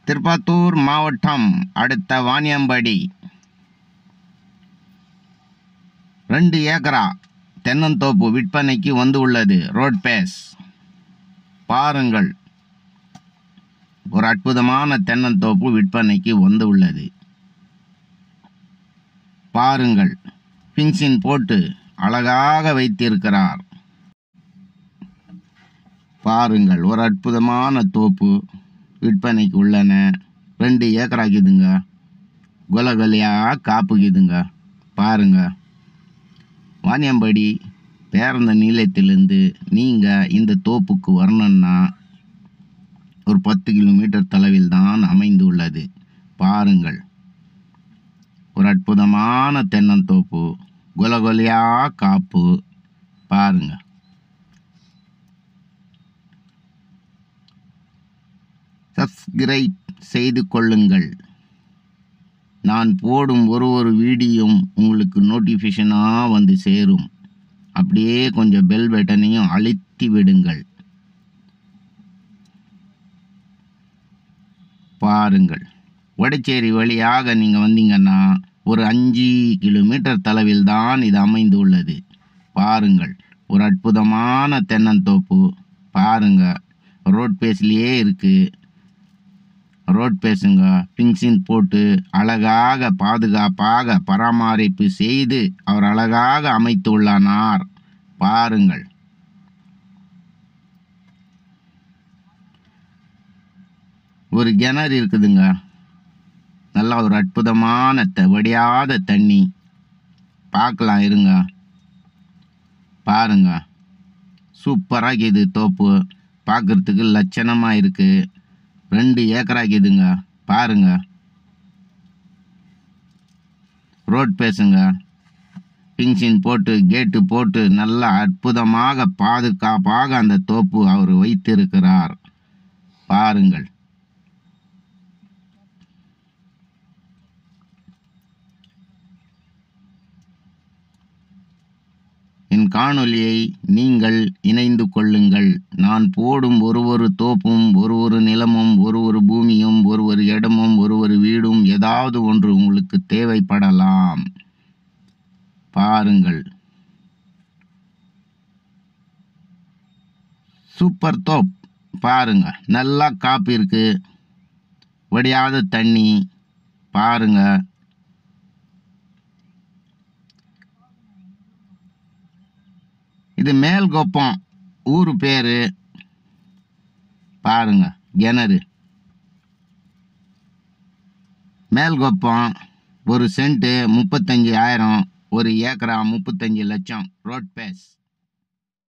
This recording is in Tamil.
திருப்பத்தூர் மாவட்டம் அடுத்த வாணியம்படி ரெண்டு ஏக்கரா தென்னந்தோப்பு விற்பனைக்கு வந்து உள்ளது ரோட் பேஸ் பாருங்கள் ஒரு அற்புதமான தென்னந்தோப்பு விற்பனைக்கு வந்து உள்ளது பாருங்கள் பின்சின் போட்டு அழகாக வைத்திருக்கிறார் பாருங்கள் ஒரு அற்புதமான தோப்பு விற்பனைக்கு உள்ளன ரெண்டு ஏக்கராக்குதுங்க குலகொலையாக காப்புக்குதுங்க பாருங்க வாணியம்படி பேரந்த நிலையத்திலிருந்து நீங்கள் இந்த தோப்புக்கு வரணும்னா ஒரு பத்து கிலோமீட்டர் தொலைவில் தான் அமைந்து உள்ளது பாருங்கள் ஒரு அற்புதமான தென்னந்தோப்பு குலகொலையா காப்பு பாருங்க சப்ஸ்கிரைப் செய்து கொள்ளுங்கள் நான் போடும் ஒரு ஒரு வீடியோவும் உங்களுக்கு நோட்டிஃபிகேஷனாக வந்து சேரும் அப்படியே கொஞ்சம் பெல் பட்டனையும் அழுத்தி விடுங்கள் பாருங்கள் வடச்சேரி வழியாக நீங்கள் வந்தீங்கன்னா ஒரு அஞ்சு கிலோமீட்டர் தொலைவில் தான் இது அமைந்து உள்ளது பாருங்கள் ஒரு அற்புதமான தென்னந்தோப்பு பாருங்க ரோட் பேஸ்லேயே இருக்குது ரோட் பேசுங்க பிங்சின் போட்டு அழகாக பாதுகாப்பாக பராமரிப்பு செய்து அவர் அழகாக அமைத்துள்ளானார் பாருங்கள் ஒரு கிணறு இருக்குதுங்க நல்லா ஒரு அற்புதமான த வடியாத தண்ணி பார்க்கலாம் இருங்க பாருங்க சூப்பராக இது தோப்பு பார்க்குறதுக்கு லட்சணமாக இருக்குது ரெண்டு ஏக்கராக்குதுங்க பாருங்க ரோட் பேசுங்க பிங்சின் போட்டு கேட்டு போட்டு நல்லா அற்புதமாக பாதுகாப்பாக அந்த தோப்பு அவர் வைத்திருக்கிறார் பாருங்கள் என் காணொளியை நீங்கள் இணைந்து கொள்ளுங்கள் நான் போடும் ஒரு ஒரு தோப்பும் ஒரு ஒரு நிலமும் ஒரு ஒரு பூமியும் ஒரு ஒரு இடமும் ஒரு ஒரு வீடும் ஏதாவது ஒன்று உங்களுக்கு தேவைப்படலாம் பாருங்கள் சூப்பர் தோப் பாருங்க நல்லா காப்பி இருக்கு வடியாத தண்ணி பாருங்க இது மேல்கொப்பம் ஊர் பேர் பாருங்க கிணறு மேல்கொப்பம் ஒரு சென்ட்டு முப்பத்தஞ்சு ஆயிரம் ஒரு ஏக்கரா முப்பத்தஞ்சு லட்சம் ரோட் பேஸ்